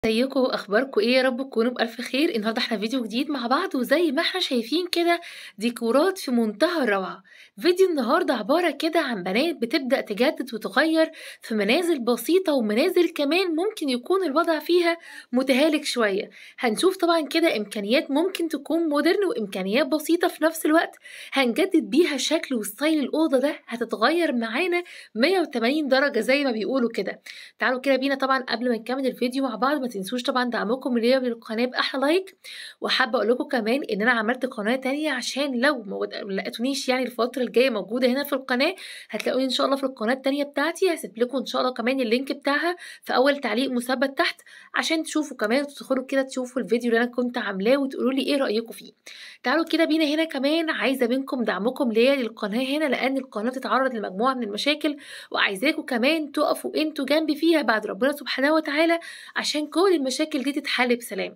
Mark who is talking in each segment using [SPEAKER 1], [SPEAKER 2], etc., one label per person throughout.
[SPEAKER 1] ازيكم اخباركم ايه يا رب تكونوا بالف خير النهارده احنا فيديو جديد مع بعض وزي ما احنا شايفين كده ديكورات في منتهى الروعه فيديو النهارده عباره كده عن بنات بتبدا تجدد وتغير في منازل بسيطه ومنازل كمان ممكن يكون الوضع فيها متهالك شويه هنشوف طبعا كده امكانيات ممكن تكون مودرن وامكانيات بسيطه في نفس الوقت هنجدد بيها شكل وستايل الاوضه ده هتتغير معانا 180 درجه زي ما بيقولوا كده تعالوا كده بينا طبعا قبل ما نكمل الفيديو مع بعض ما تنسوش طبعا دعمكم ليا بالقناه باحلى لايك وحابه اقول لكم كمان ان انا عملت قناه تانية عشان لو ما لقيتونيش يعني الفتره الجايه موجوده هنا في القناه هتلاقوني ان شاء الله في القناه التانية بتاعتي هسيب لكم ان شاء الله كمان اللينك بتاعها في اول تعليق مثبت تحت عشان تشوفوا كمان وتدخلوا كده تشوفوا الفيديو اللي انا كنت عاملاه وتقولوا لي ايه رايكم فيه تعالوا كده بينا هنا كمان عايزه منكم دعمكم ليا للقناه هنا لان القناه بتتعرض لمجموعه من المشاكل وعايزاكم كمان تقفوا انتوا جنبي فيها بعد ربنا سبحانه وتعالى عشان كل المشاكل دي تتحل بسلام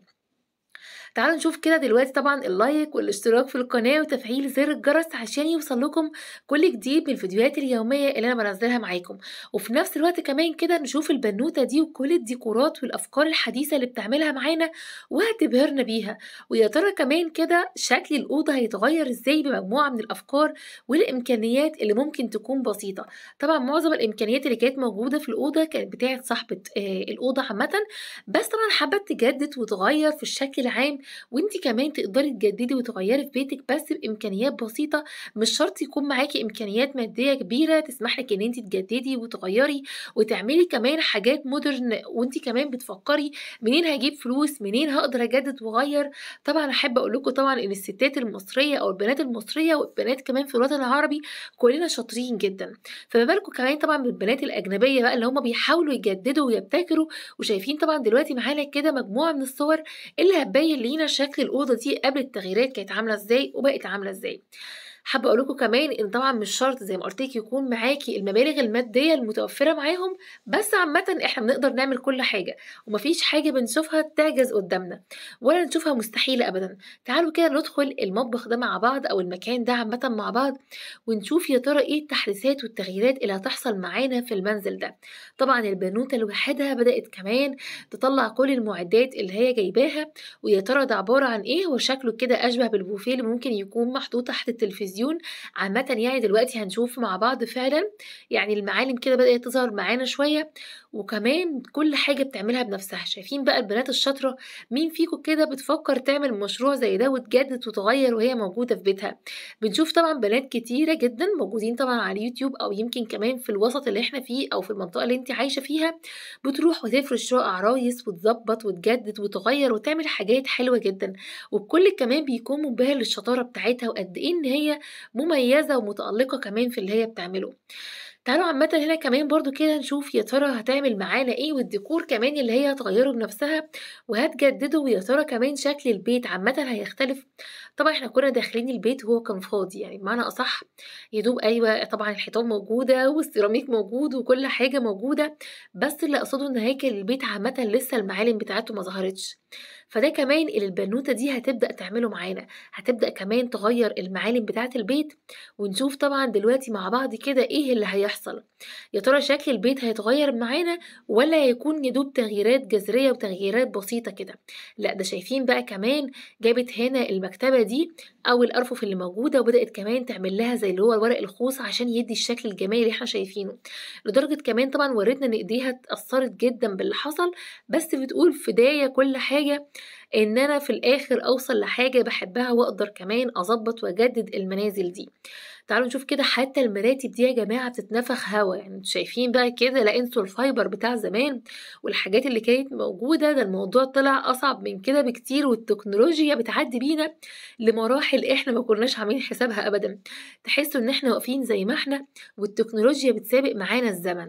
[SPEAKER 1] تعالوا نشوف كده دلوقتي طبعا اللايك والاشتراك في القناة وتفعيل زر الجرس عشان يوصل لكم كل جديد من الفيديوهات اليومية اللي انا بنزلها معاكم وفي نفس الوقت كمان كده نشوف البنوتة دي وكل الديكورات والافكار الحديثة اللي بتعملها معانا وهتبهرنا بيها ويا ترى كمان كده شكل الأوضة هيتغير ازاي بمجموعة من الافكار والامكانيات اللي ممكن تكون بسيطة طبعا معظم الامكانيات اللي كانت موجودة في الأوضة كانت بتاعت صاحبة آه الأوضة عامة بس طبعا حابة تجدد وتغير في الشكل العام وانت كمان تقدري تجددي وتغيري في بيتك بس بامكانيات بسيطه مش شرط يكون معاكي امكانيات ماديه كبيره تسمح لك ان انت تجددي وتغيري وتعملي كمان حاجات مودرن وانت كمان بتفكري منين هجيب فلوس منين هقدر اجدد واغير طبعا احب اقول لكم طبعا ان الستات المصريه او البنات المصريه والبنات كمان في الوطن العربي كلنا شاطرين جدا فما بالكم كمان طبعا بالبنات الاجنبيه بقى اللي هم بيحاولوا يجددوا ويبتكروا وشايفين طبعا دلوقتي معانا كده مجموعه من الصور اللي هتبين لينا شكل الأوضة دي قبل التغييرات كانت عاملة ازاي وبقت عاملة ازاي حابه اقول لكم كمان ان طبعا مش شرط زي ما قلت لك يكون معاكي المبالغ الماديه المتوفره معاهم بس عامه احنا بنقدر نعمل كل حاجه ومفيش حاجه بنشوفها تعجز قدامنا ولا نشوفها مستحيله ابدا تعالوا كده ندخل المطبخ ده مع بعض او المكان ده عامه مع بعض ونشوف يا ترى ايه التحديثات والتغييرات اللي هتحصل معانا في المنزل ده طبعا البنوته لوحدها بدات كمان تطلع كل المعدات اللي هي جايباها ويا ترى ده عباره عن ايه هو شكله كده اشبه بالبوفيه اللي ممكن يكون محطوط تحت التلفزيون التلفزيون عامة يعني دلوقتي هنشوف مع بعض فعلا يعني المعالم كده بدأت تظهر معانا شوية وكمان كل حاجة بتعملها بنفسها شايفين بقى البنات الشاطرة مين فيكم كده بتفكر تعمل مشروع زي ده وتجدد وتغير وهي موجودة في بيتها بنشوف طبعا بنات كتيرة جدا موجودين طبعا على اليوتيوب أو يمكن كمان في الوسط اللي احنا فيه أو في المنطقة اللي انت عايشة فيها بتروح وتفرش شقق عرايس وتظبط وتجدد وتغير وتعمل حاجات حلوة جدا والكل كمان بيكون منبهر للشطارة بتاعتها وقد ايه ان هي مميزة ومتألقة كمان في اللي هي بتعمله تعالوا عامة هنا كمان برضو كده نشوف يا ترى هتعمل معانا ايه والديكور كمان اللي هي هتغيره بنفسها وهتجدده ويا ترى كمان شكل البيت عامة هيختلف طبعا احنا كنا داخلين البيت وهو كان فاضي يعني بمعنى اصح يدوب ايوه طبعا الحيطان موجودة والسيراميك موجود وكل حاجة موجودة بس اللي اقصده ان هيكل البيت عامة لسه المعالم بتاعته ما ظهرتش فده كمان اللي البنوته دي هتبدا تعمله معانا هتبدا كمان تغير المعالم بتاعه البيت ونشوف طبعا دلوقتي مع بعض كده ايه اللي هيحصل يا ترى شكل البيت هيتغير معانا ولا هيكون يدوب تغييرات جذريه وتغييرات بسيطه كده لا ده شايفين بقى كمان جابت هنا المكتبه دي او الارفف اللي موجوده وبدات كمان تعمل لها زي اللي هو ورق الخوص عشان يدي الشكل الجمالي اللي احنا شايفينه لدرجه كمان طبعا وريتنا ان ايديها اتاثرت جدا باللي حصل بس بتقول فدايه كل حاجه ان انا في الاخر اوصل لحاجه بحبها واقدر كمان اظبط واجدد المنازل دي تعالوا نشوف كده حتى المراتب دي يا جماعه بتتنفخ هوا يعني انتوا شايفين بقى كده لا انسوا الفايبر بتاع زمان والحاجات اللي كانت موجوده ده الموضوع طلع اصعب من كده بكتير والتكنولوجيا بتعدي بينا لمراحل احنا ما كناش عاملين حسابها ابدا تحسوا ان احنا واقفين زي ما احنا والتكنولوجيا بتسابق معانا الزمن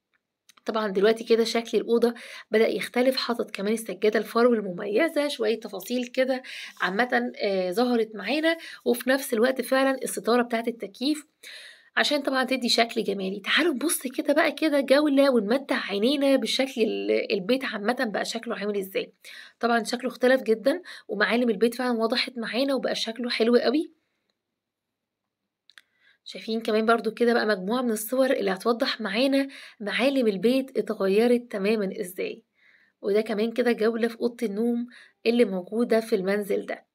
[SPEAKER 1] طبعا دلوقتي كده شكل الأوضة بدأ يختلف حاطط كمان السجادة الفرو المميزة شوية تفاصيل كده عامة آه ظهرت معانا وفي نفس الوقت فعلا الستارة بتاعت التكييف عشان طبعا تدي شكل جمالي تعالوا نبص كده بقى كده جولة ونمتع عينينا بشكل البيت عامة بقى شكله عامل ازاي طبعا شكله اختلف جدا ومعالم البيت فعلا وضحت معانا وبقى شكله حلو قوي شايفين كمان برضو كده بقى مجموعة من الصور اللي هتوضح معانا معالم البيت اتغيرت تماما ازاي وده كمان كده جولة في أوضة النوم اللي موجودة في المنزل ده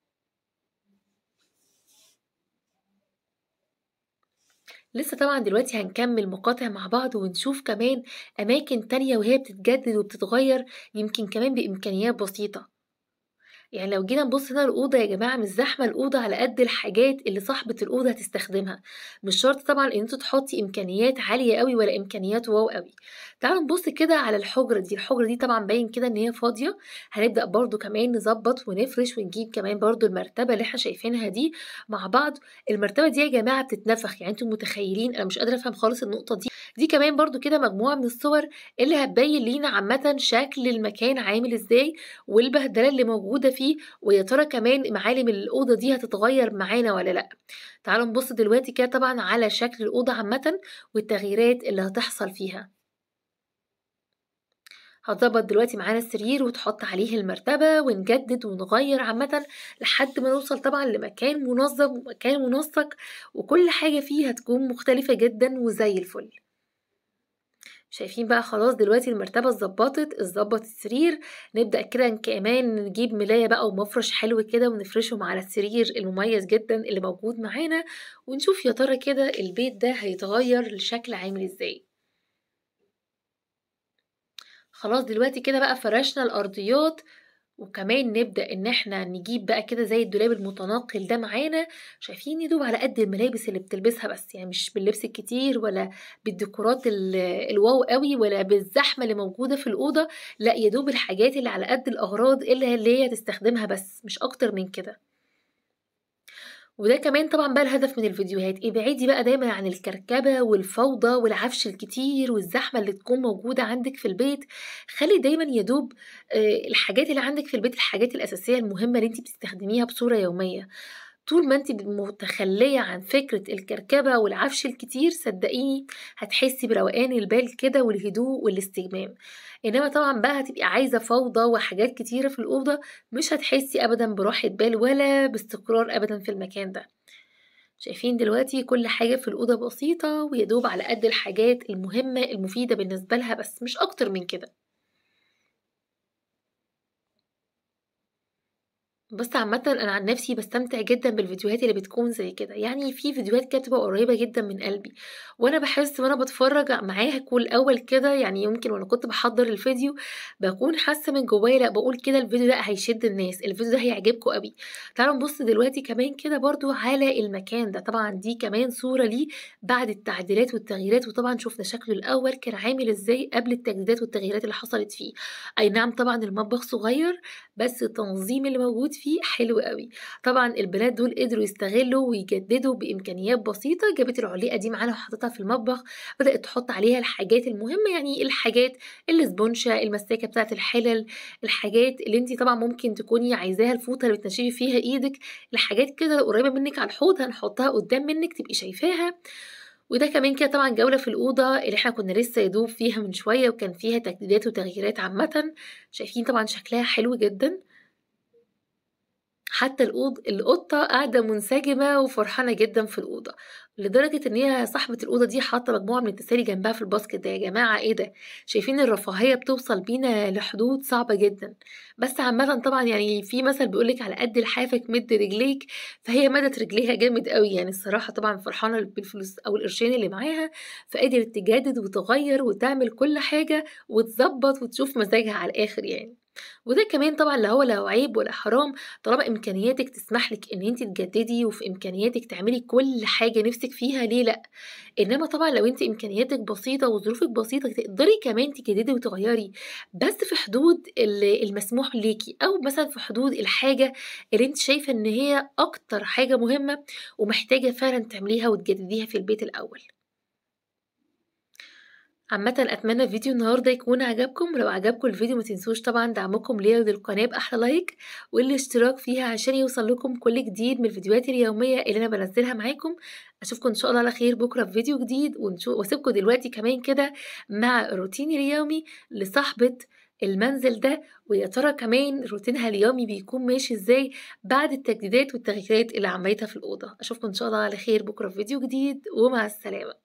[SPEAKER 1] لسه طبعا دلوقتي هنكمل مقاطع مع بعض ونشوف كمان أماكن تانية وهي بتتجدد وبتتغير يمكن كمان بإمكانيات بسيطة يعني لو جينا نبص هنا الأوضة يا جماعة مش زحمة الأوضة على قد الحاجات اللي صاحبة الأوضة هتستخدمها مش شرط طبعا إن انتوا تحطي إمكانيات عالية قوي ولا إمكانيات واو قوي تعالوا نبص كده على الحجرة دي الحجرة دي طبعا باين كده إن هي فاضية هنبدأ برضو كمان نظبط ونفرش ونجيب كمان برضو المرتبة اللي احنا شايفينها دي مع بعض المرتبة دي يا جماعة بتتنفخ يعني انتوا متخيلين أنا مش قادرة أفهم خالص النقطة دي دي كمان برضو كده مجموعة من الصور اللي هتبين لينا عامة شكل المكان عامل ازاي والبهدلة اللي موجودة فيه ويا ترى كمان معالم الأوضة دي هتتغير معانا ولا لأ تعالوا نبص دلوقتي كده طبعا على شكل الأوضة عامة والتغييرات اللي هتحصل فيها هتظبط دلوقتي معانا السرير وتحط عليه المرتبة ونجدد ونغير عامة لحد ما نوصل طبعا لمكان منظم ومكان منسق وكل حاجة فيه هتكون مختلفة جدا وزي الفل شايفين بقى خلاص دلوقتي المرتبة اتظبطت اتظبط السرير نبدأ كده كمان نجيب ملاية بقى ومفرش حلو كده ونفرشهم على السرير المميز جدا اللي موجود معانا ونشوف يا ترى كده البيت ده هيتغير لشكل عامل ازاي خلاص دلوقتي كده بقى فرشنا الأرضيات وكمان نبدأ إن احنا نجيب بقى كده زي الدولاب المتنقل ده معانا شايفين يدوب على قد الملابس اللي بتلبسها بس يعني مش باللبس الكتير ولا بالديكورات الواو قوي ولا بالزحمة اللي موجودة في الأوضة لا يدوب الحاجات اللي على قد الأغراض اللي هي تستخدمها بس مش أكتر من كده وده كمان طبعا بقى الهدف من الفيديوهات ابعدي بقى دايما عن الكركبة والفوضى والعفش الكتير والزحمة اللي تكون موجودة عندك في البيت خلي دايما يدوب الحاجات اللي عندك في البيت الحاجات الأساسية المهمة اللي انت بتستخدميها بصورة يومية طول ما انت متخلية عن فكرة الكركبة والعفش الكتير صدقيني هتحسي بروقان البال كده والهدوء والاستجمام انما طبعا بقى هتبقي عايزة فوضى وحاجات كتيرة في الأوضة مش هتحسي أبدا براحة بال ولا باستقرار أبدا في المكان ده شايفين دلوقتي كل حاجة في الأوضة بسيطة ويدوب على قد الحاجات المهمة المفيدة بالنسبة لها بس مش أكتر من كده بُص عامةً أنا عن نفسي باستمتع جدًا بالفيديوهات اللي بتكون زي كده، يعني في فيديوهات كده بتبقى قريبة جدًا من قلبي، وأنا باحس وأنا باتفرج معاكم الأول كده يعني يمكن وأنا كنت باحضّر الفيديو باكون حاسة من جوايا لأ باقول كده الفيديو ده هيشد الناس، الفيديو ده هيعجبكم أوي. تعالوا نبُص دلوقتي كمان كده برضه على المكان ده، طبعًا دي كمان صورة ليه بعد التعديلات والتغييرات، وطبعًا شُفنا شكله الأول كان عامل إزاي قبل التجديدات والتغييرات اللي حصلت فيه. أي نعم طبعًا المطبخ صغير، بس التنظيم اللي موجود فيه حلو أوي. طبعًا البنات دول قدروا يستغلوا ويجددوا بإمكانيات بسيطة، جابت العُليقة دي معانا وحطتها في المطبخ، بدأت تحط عليها الحاجات المهمة، يعني الحاجات الإسبونشة، المساكة بتاعة الحلل، الحاجات اللي أنتِ طبعًا ممكن تكوني عايزاها الفوطة اللي بتنشفي فيها إيدِك، الحاجات كده قريبة منِّك على الحوض هنحطها قدّام منِّك تبقي شايفاها. وده كمان كده طبعًا جولة في الأوضة اللي إحنا كنا لسه يا دوب فيها من شوية وكان فيها تجديدات وتغييرات عامةً، شايفين طبعًا شكلها حلو جدًا. حتى الأوض القطة قاعدة منسجمة وفرحانة جدًا في الأوضة، لدرجة إن هي صاحبة الأوضة دي حاطة مجموعة من التسالي جنبها في الباسكت ده، يا جماعة إيه ده! شايفين الرفاهية بتوصل بينا لحدود صعبة جدًا، بس عامةً طبعًا يعني في مثل بيقول لِك على قد لحافك مد رجليك، فهي مدت رجليها جامد أوي يعني الصراحة طبعًا فرحانة بالفلوس أو القرشين اللي معاها، فقدرت تجدد وتغيّر وتعمل كل حاجة وتضبّط وتشوف مزاجها على الآخر يعني. وده كمان طبعًا لا هو لا هو عيب ولا حرام طالما إمكانياتِك تسمح لِك إن أنتِ تجددي وفي إمكانياتِك تعملي كل حاجة نِفْسِك فيها ليه لأ؟ إنما طبعًا لو أنتِ إمكانياتِك بسيطة وظروفِك بسيطة تقدري كمان تجددي وتغيّري، بس في حدود ال المسموح ليكِ أو مثلًا في حدود الحاجة اللي أنتِ شايفة إن هي أكتر حاجة مهمة ومحتاجة فعلًا تعمليها وتجدديها في البيت الأول. عامةً أتمنى فيديو النهارده يكون عجبكم، ولو عجبكم الفيديو ما تنسوش طبعًا دعمكم ليّا وللقناة بأحلى لايك والاشتراك فيها عشان يوصل لكم كل جديد من الفيديوهات اليومية اللي أنا بانزّلها معاكم، أشوفكم إن شاء الله على خير بكرة في فيديو جديد ونشو واسيبكم دلوقتي كمان كده مع روتيني اليومي لصاحبة المنزل ده، ويا ترى كمان روتينها اليومي بيكون ماشي إزاي بعد التجديدات والتغييرات اللي عملتها في الأوضة، أشوفكم إن شاء الله على خير بكرة في فيديو جديد ومع السلامة.